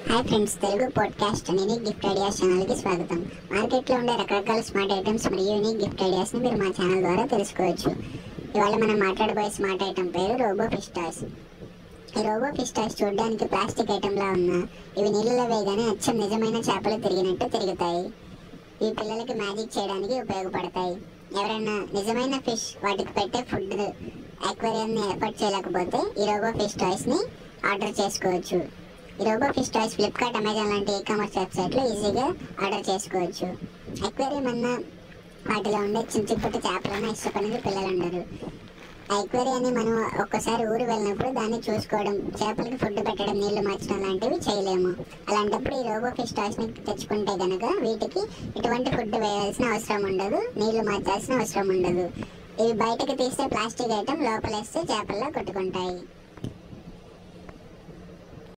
hi friends Telugu podcast నేను gift ideas ఛానల్కి స్వాగతం మార్కెట్లో ఉండే రకరకాల స్మార్ట్ ఐటమ్స్ మరియు యూనిక్ గిఫ్ట్ ఐడియాస్ని మీరు మా ఛానల్ ద్వారా తెలుసుకోవచ్చు ఇవాళ మనం మాట్లాడబోయే స్మార్ట్ ఐటమ్ పేరు రోబో ఫిస్టాస్ ఈ రోబో ఫిస్టాస్ చూడడానికి ప్లాస్టిక్ ఐటమ్లా ఉన్నా ఇవి నీళ్ళలో వేయగానే అచ్చం నిజమైన చేపలు తిరిగినట్టు తిరుగుతాయి ఈ పిల్లలకి మ్యాజిక్ చేయడానికి ఉపయోగపడతాయి ఎవరైనా నిజమైన ఫిష్ వాటికి పెట్టే ఫుడ్ అక్వేరియంని ఏర్పాటు చేయలేకపోతే ఈ రోబో ఫిష్ టాయ్స్ని ఆర్డర్ చేసుకోవచ్చు ఈ robo fish toys Flipkart Amazon లాంటి ఈ కామర్స్ వెబ్సైట్లో ఈజీగా ఆర్డర్ చేసుకోవచ్చు అక్వేరియం అన్న వాటిలో ఉండే చిన్న చిప్పటి చేపలను ఇష్టపడేది పిల్లలు ఉండరు ఆ అక్వేరియాన్ని మనం ఒక్కసారి ఊరు వెళ్ళినప్పుడు దాన్ని చూసుకోవడం చేపలకి ఫుడ్ పెట్టడం నీళ్లు మార్చడం లాంటివి చేయలేము అలాంటప్పుడు ఈ రోబో ఫిష్ టాయ్స్ని తెచ్చుకుంటే గనక వీటికి ఎటువంటి ఫుడ్ వేయాల్సిన అవసరం ఉండదు నీళ్లు మార్చాల్సిన అవసరం ఉండదు ఇవి బయటకు తీస్తే ప్లాస్టిక్ ఐటమ్ లోపలేస్తే చేపల్లో కొట్టుకుంటాయి